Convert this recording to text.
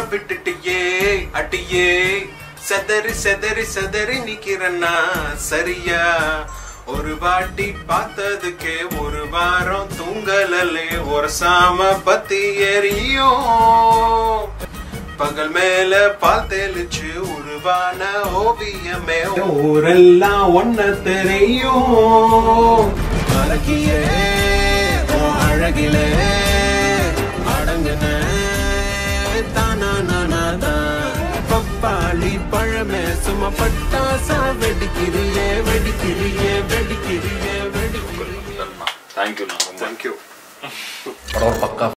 விட்டுட்டியே அடியே செதறி செதறி செதறி நிக்கிறன்னா சரியா ஒரு வாட்டி பார்த்ததுக்கே ஒரு வாரம் தூங்கலலே ஒரு சாம பத்தி எரியும் பகல் மேல பால் தெளிச்சு உருவான ஓவியமே ஊரெல்லாம் ஒன்ன தெரியும் அழகியே உன் அழகிலே அடங்குன தானா நானா தான் பப்பாளி பழமே சும்மா பட்டாசா வெடிக்கிறியே வெடிக்கிறியே வெடிக்கிறியே வெடிக்கிறியே தேங்க்யூண்ணா ரொம்ப தேங்க்யூ படம் ஒரு பக்கா